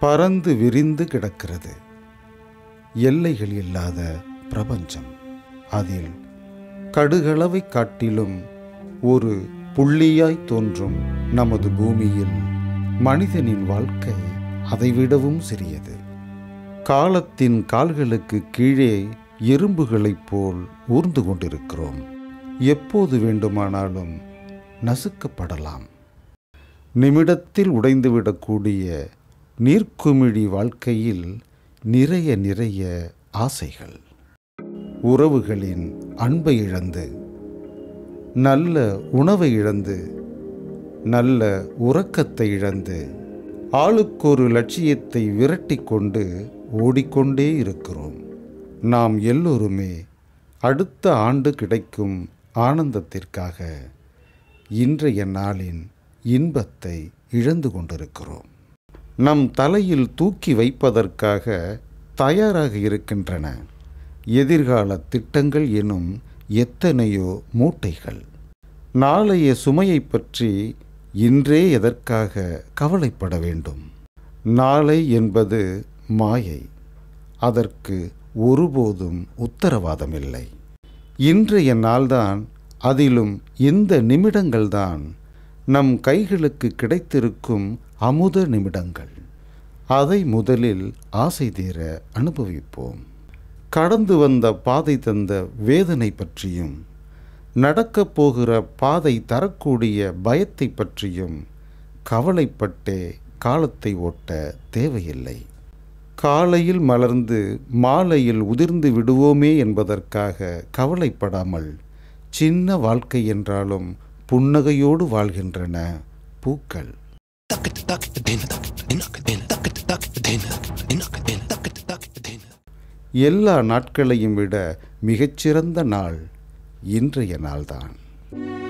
பறந்து விரிந்து கிடக்கிறது எல்லைகள் இல்லாத பிரபஞ்சம் அதில் கடுகளவை காட்டிலும் ஒரு புள்ளியாய் தோன்றும் நமது பூமியில் மனிதனின் வாழ்க்கை அதைவிடவும் சிறியது காலத்தின் கால்களுக்கு கீழே எறும்புகளைப் போல் ஊர்ந்து கொண்டிருக்கிறோம் எப்போது வேண்டுமானாலும் நசுக்கப்படலாம் நிமிடத்தில் உடைந்துவிடக்கூடிய நீர்க்குமிழி வாழ்க்கையில் நிறைய நிறைய ஆசைகள் உறவுகளின் அன்பை இழந்து நல்ல உணவை இழந்து நல்ல உறக்கத்தை இழந்து ஆளுக்கொரு லட்சியத்தை விரட்டி கொண்டு ஓடிக்கொண்டே இருக்கிறோம் நாம் எல்லோருமே அடுத்த ஆண்டு கிடைக்கும் ஆனந்தத்திற்காக இன்றைய நாளின் இன்பத்தை இழந்து கொண்டிருக்கிறோம் நம் தலையில் தூக்கி வைப்பதற்காக தயாராக இருக்கின்றன எதிர்கால திட்டங்கள் எனும் எத்தனையோ மூட்டைகள் நாளைய சுமையை பற்றி இன்றே எதற்காக கவலைப்பட வேண்டும் நாளை என்பது மாயை அதற்கு ஒருபோதும் உத்தரவாதமில்லை இன்றைய நாள்தான் அதிலும் இந்த நிமிடங்கள்தான் நம் கைகளுக்கு கிடைத்திருக்கும் அமுத நிமிடங்கள் அதை முதலில் ஆசை தீர அனுபவிப்போம் கடந்து வந்த பாதை தந்த வேதனை பற்றியும் நடக்கப் போகிற பாதை தரக்கூடிய பயத்தை பற்றியும் கவலைப்பட்டே காலத்தை ஓட்ட தேவையில்லை காலையில் மலர்ந்து மாலையில் உதிர்ந்து விடுவோமே என்பதற்காக கவலைப்படாமல் சின்ன வாழ்க்கை என்றாலும் புன்னகையோடு வாழ்கின்றன பூக்கள் எல்லா நாட்களையும் விட மிகச்சிறந்த நாள் இன்றைய நாள்தான்